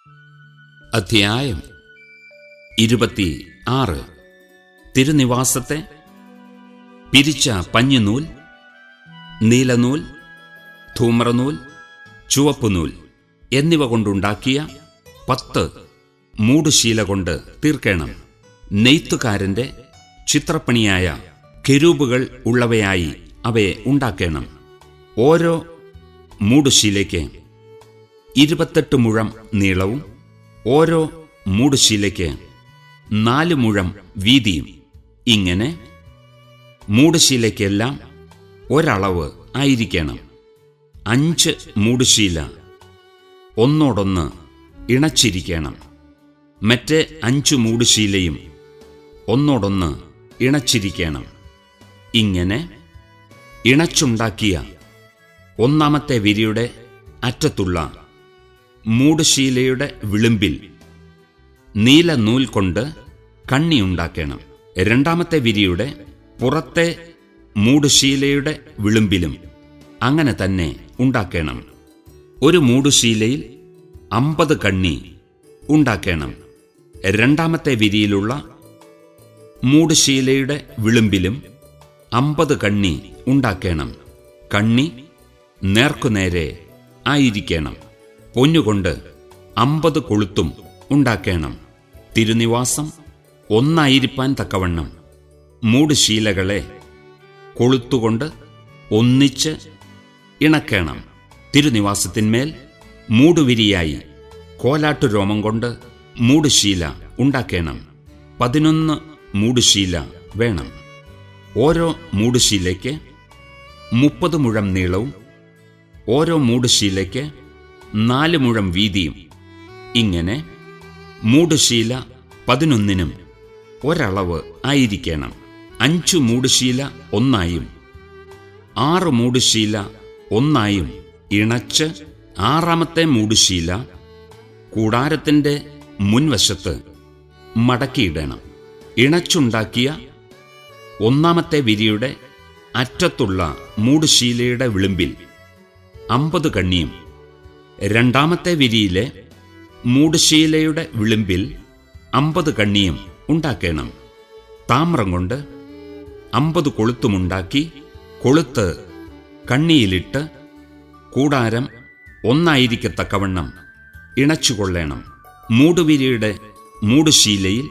അധ്യായം ഇരുപത്തി ആറ് തിരുനിവാസത്തെ പിരിച്ച പഞ്ഞിനൂൽ നീലനൂൽ ധൂമ്രനൂൽ ചുവപ്പുനൂൽ എന്നിവ കൊണ്ടുണ്ടാക്കിയ പത്ത് മൂടുശീല കൊണ്ട് തീർക്കണം നെയ്ത്തുകാരന്റെ ചിത്രപ്പണിയായ കെരൂബുകൾ ഉള്ളവയായി അവയെ ഉണ്ടാക്കണം ഓരോ മൂടുശീലയ്ക്ക് ഇരുപത്തെട്ട് മുഴം നീളവും ഓരോ മൂടുശീലയ്ക്ക് നാല് മുഴം വീതിയും ഇങ്ങനെ മൂടുശീലയ്ക്കെല്ലാം ഒരളവ് ആയിരിക്കണം അഞ്ച് മൂടുശീല ഒന്നോടൊന്ന് ഇണച്ചിരിക്കണം മറ്റേ അഞ്ചു മൂടുശീലയും ഒന്നോടൊന്ന് ഇണച്ചിരിക്കണം ഇങ്ങനെ ഇണച്ചുണ്ടാക്കിയ ഒന്നാമത്തെ വിരിയുടെ അറ്റത്തുള്ള മൂടുശീലയുടെ വിളിമ്പിൽ നീല നൂൽ കൊണ്ട് കണ്ണിയുണ്ടാക്കണം രണ്ടാമത്തെ വിരിയുടെ പുറത്തെ മൂടുശീലയുടെ വിളിമ്പിലും അങ്ങനെ തന്നെ ഉണ്ടാക്കണം ഒരു മൂടുശീലയിൽ അമ്പത് കണ്ണി ഉണ്ടാക്കണം രണ്ടാമത്തെ വിരിയിലുള്ള മൂടുശീലയുടെ വിളിമ്പിലും അമ്പത് കണ്ണി ഉണ്ടാക്കണം കണ്ണി നേർക്കുനേരെ ആയിരിക്കണം പൊന്നുകൊണ്ട് അമ്പത് കൊളുത്തും ഉണ്ടാക്കണം തിരുനിവാസം ഒന്നായിരിക്കാൻ തക്കവണ്ണം മൂടുശീലകളെ കൊളുത്തുകൊണ്ട് ഒന്നിച്ച് ഇണക്കണം തിരുനിവാസത്തിന്മേൽ മൂടുവിരിയായി കോലാട്ടുരോമം കൊണ്ട് മൂടുശീല ഉണ്ടാക്കണം പതിനൊന്ന് മൂടുശീല വേണം ഓരോ മൂടുശീലയ്ക്ക് മുപ്പത് മുഴം നീളവും ഓരോ മൂടുശീലയ്ക്ക് നാല് മുഴം വീതിയും ഇങ്ങനെ മൂടുശീല പതിനൊന്നിനും ഒരളവ് ആയിരിക്കണം അഞ്ചു മൂടുശീല ഒന്നായും ആറ് മൂടുശീല ഒന്നായും ഇണച്ച് ആറാമത്തെ മൂടുശീല കൂടാരത്തിന്റെ മുൻവശത്ത് മടക്കിയിടണം ഇണച്ചുണ്ടാക്കിയ ഒന്നാമത്തെ വിരിയുടെ അറ്റത്തുള്ള മൂടുശീലയുടെ വിളിമ്പിൽ അമ്പത് കണ്ണിയും രണ്ടാമത്തെ വിരിയിലെ മൂടുശീലയുടെ വിളിമ്പിൽ അമ്പത് കണ്ണിയും ഉണ്ടാക്കണം താമ്രം കൊണ്ട് അമ്പത് കൊളുത്തുമുണ്ടാക്കി കൊളുത്ത് കണ്ണിയിലിട്ട് കൂടാരം ഒന്നായിരിക്കത്തക്കവണ്ണം ഇണച്ചുകൊള്ളണം മൂടുവിരിയുടെ മൂടുശീലയിൽ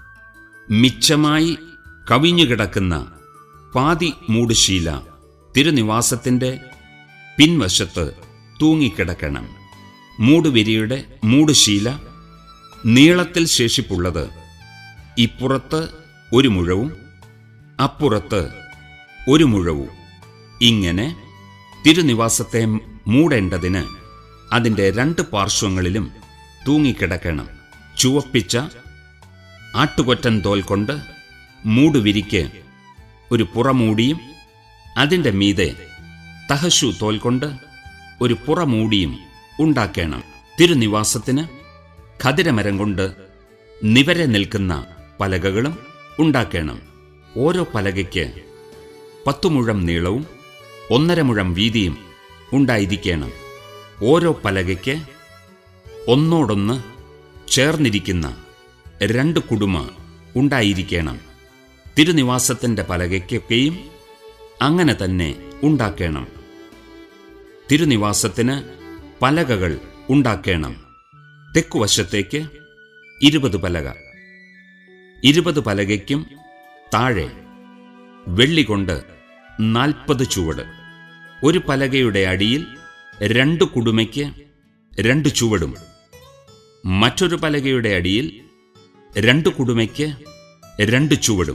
മിച്ചമായി കവിഞ്ഞുകിടക്കുന്ന പാതി മൂടുശീല തിരുനിവാസത്തിന്റെ പിൻവശത്ത് തൂങ്ങിക്കിടക്കണം മൂടുവിരിയുടെ മൂടുശീല നീളത്തിൽ ശേഷിപ്പുള്ളത് ഇപ്പുറത്ത് ഒരു മുഴവും അപ്പുറത്ത് ഒരു മുഴവും ഇങ്ങനെ തിരുനിവാസത്തെ മൂടേണ്ടതിന് അതിന്റെ രണ്ട് പാർശ്വങ്ങളിലും തൂങ്ങിക്കിടക്കണം ചുവപ്പിച്ച ആട്ടുകൊറ്റൻ തോൽ കൊണ്ട് മൂടുവിരിക്ക് ഒരു പുറമൂടിയും അതിന്റെ മീതെ തഹശു തോൽ കൊണ്ട് ഒരു പുറമൂടിയും ഉണ്ടാക്കണം തിരുനിവാസത്തിന് ഖതിരമരം കൊണ്ട് നിവരെ നിൽക്കുന്ന പലകകളും ഉണ്ടാക്കണം ഓരോ പലകയ്ക്ക് പത്തു മുഴം നീളവും ഒന്നര മുഴം വീതിയും ഉണ്ടായിരിക്കണം ഓരോ പലകയ്ക്ക് ഒന്നോടൊന്ന് ചേർന്നിരിക്കുന്ന രണ്ട് കുടുമ ഉണ്ടായിരിക്കണം തിരുനിവാസത്തിന്റെ പലകയ്ക്കൊക്കെയും അങ്ങനെ തന്നെ ഉണ്ടാക്കണം തിരുനിവാസത്തിന് പലകകൾ ഉണ്ടാക്കണം തെക്കുവശത്തേക്ക് ഇരുപത് പലക ഇരുപത് പലകയ്ക്കും താഴെ വെള്ളി കൊണ്ട് നാൽപ്പത് ചുവട് ഒരു പലകയുടെ അടിയിൽ രണ്ട് കുടുമയ്ക്ക് രണ്ട് ചുവടും മറ്റൊരു പലകയുടെ അടിയിൽ രണ്ട് കുടുമയ്ക്ക് രണ്ട് ചുവടും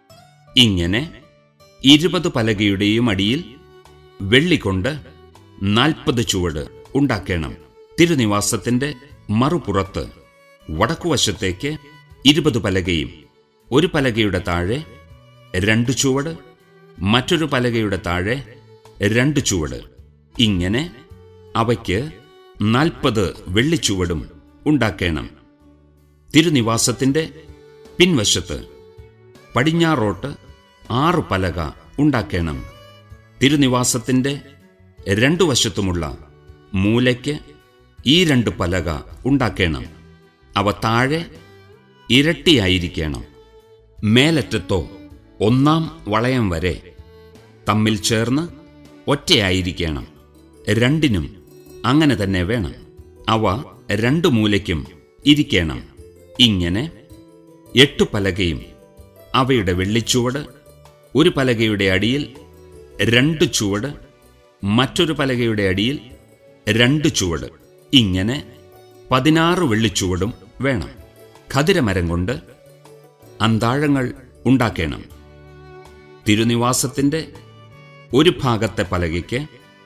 ഇങ്ങനെ ഇരുപത് പലകയുടെയും അടിയിൽ വെള്ളികൊണ്ട് നാൽപ്പത് ചുവട് ഉണ്ടാക്കണം തിരുനിവാസത്തിന്റെ മറുപുറത്ത് വടക്കുവശത്തേക്ക് ഇരുപത് പലകയും ഒരു പലകയുടെ താഴെ രണ്ട് ചുവട് മറ്റൊരു പലകയുടെ താഴെ രണ്ട് ചുവട് ഇങ്ങനെ അവയ്ക്ക് നാൽപ്പത് വെള്ളിച്ചുവടും ഉണ്ടാക്കണം തിരുനിവാസത്തിന്റെ പിൻവശത്ത് പടിഞ്ഞാറോട്ട് ആറ് പലക ഉണ്ടാക്കണം തിരുനിവാസത്തിന്റെ രണ്ടു വശത്തുമുള്ള മൂലയ്ക്ക് ഈ രണ്ട് പലക ഉണ്ടാക്കേണം അവ താഴെ ഇരട്ടിയായിരിക്കണം മേലറ്റത്തോ ഒന്നാം വളയം വരെ തമ്മിൽ ചേർന്ന് ഒറ്റയായിരിക്കണം രണ്ടിനും അങ്ങനെ തന്നെ വേണം അവ രണ്ടു മൂലയ്ക്കും ഇരിക്കണം ഇങ്ങനെ എട്ടു പലകയും അവയുടെ വെള്ളിച്ചുവട് ഒരു പലകയുടെ അടിയിൽ രണ്ട് ചുവട് മറ്റൊരു പലകയുടെ അടിയിൽ രണ്ട് ചുവട് ഇങ്ങനെ പതിനാറ് വെള്ളിച്ചുവടും വേണം ഖതിരമരം കൊണ്ട് അന്താഴങ്ങൾ ഉണ്ടാക്കണം തിരുനിവാസത്തിന്റെ ഒരു ഭാഗത്തെ പലകയ്ക്ക്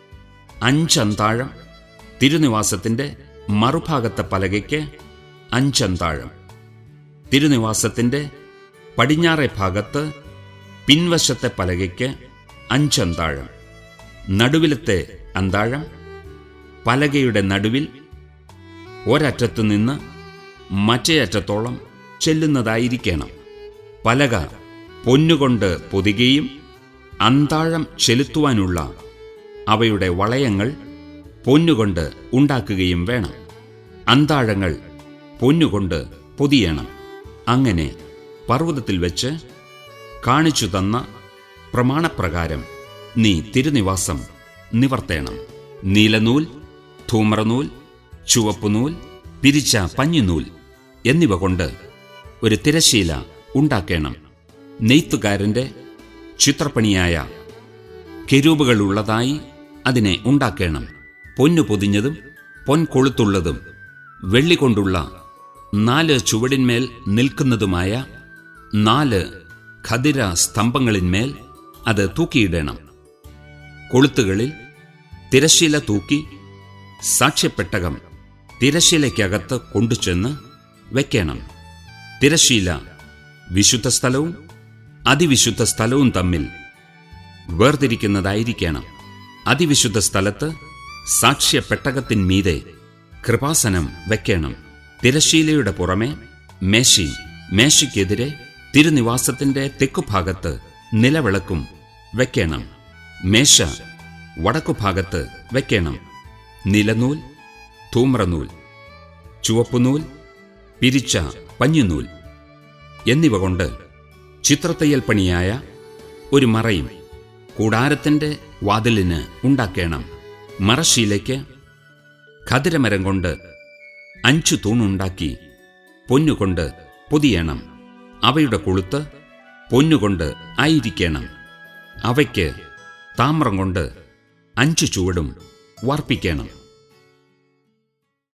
അഞ്ചന്താഴം തിരുനിവാസത്തിന്റെ മറുഭാഗത്തെ പലകയ്ക്ക് അഞ്ചന്താഴം തിരുനിവാസത്തിന്റെ പടിഞ്ഞാറെ ഭാഗത്ത് പിൻവശത്തെ പലകയ്ക്ക് അഞ്ചന്താഴം നടുവിലത്തെ അന്താഴം പലകയുടെ നടുവിൽ ഒരറ്റത്തു നിന്ന് മറ്റേ അറ്റത്തോളം ചെല്ലുന്നതായിരിക്കണം പലക പൊന്നുകൊണ്ട് പൊതികയും അന്താഴം ചെലുത്തുവാനുള്ള അവയുടെ വളയങ്ങൾ പൊന്നുകൊണ്ട് ഉണ്ടാക്കുകയും വേണം അന്താഴങ്ങൾ പൊന്നുകൊണ്ട് പൊതിയണം അങ്ങനെ പർവ്വതത്തിൽ വെച്ച് കാണിച്ചു തന്ന പ്രമാണപ്രകാരം നീ തിരുനിവാസം നിവർത്തേണം നീലനൂൽ ധൂമ്രനൂൽ ചുവപ്പുനൂൽ പിരിച്ച പഞ്ഞിനൂൽ എന്നിവ കൊണ്ട് ഒരു തിരശീല ഉണ്ടാക്കേണം നെയ്ത്തുകാരന്റെ ചിത്രപ്പണിയായ കെരൂപുകളുള്ളതായി അതിനെ ഉണ്ടാക്കേണം പൊന്നു പൊതിഞ്ഞതും പൊൻകൊളുത്തുള്ളതും വെള്ളി കൊണ്ടുള്ള നാല് ചുവടിന്മേൽ നിൽക്കുന്നതുമായ നാല് ഖദിര സ്തംഭങ്ങളിന്മേൽ അത് തൂക്കിയിടണം കൊളുത്തുകളിൽ തിരശീല തൂക്കി സാക്ഷ്യപ്പെട്ടകം തിരശീലയ്ക്കകത്ത് കൊണ്ടുചെന്ന് വെക്കണം തിരശീല വിശുദ്ധ സ്ഥലവും അതിവിശുദ്ധ സ്ഥലവും തമ്മിൽ വേർതിരിക്കുന്നതായിരിക്കണം അതിവിശുദ്ധ സ്ഥലത്ത് സാക്ഷ്യപ്പെട്ടകത്തിന്മീതെ കൃപാസനം വെക്കണം തിരശീലയുടെ പുറമെ മേശി മേശയ്ക്കെതിരെ തിരുനിവാസത്തിന്റെ തെക്കുഭാഗത്ത് നിലവിളക്കും വെക്കണം മേശ വടക്കുഭാഗത്ത് വെക്കണം നിലനൂൽ ധൂമ്രനൂൽ ചുവപ്പുനൂൽ പിരിച്ച പഞ്ഞുനൂൽ എന്നിവ കൊണ്ട് ചിത്രത്തയ്യൽ പണിയായ ഒരു മറയും കൂടാരത്തിന്റെ വാതിലിന് ഉണ്ടാക്കേണം മറശീലയ്ക്ക് ഖതിരമരം കൊണ്ട് അഞ്ചു തൂണുണ്ടാക്കി പൊന്നുകൊണ്ട് പൊതിയണം അവയുടെ കൊളുത്ത് പൊന്നുകൊണ്ട് ആയിരിക്കണം അവയ്ക്ക് താമ്രം കൊണ്ട് അഞ്ചു ചുവടും വാർപ്പിക്കണം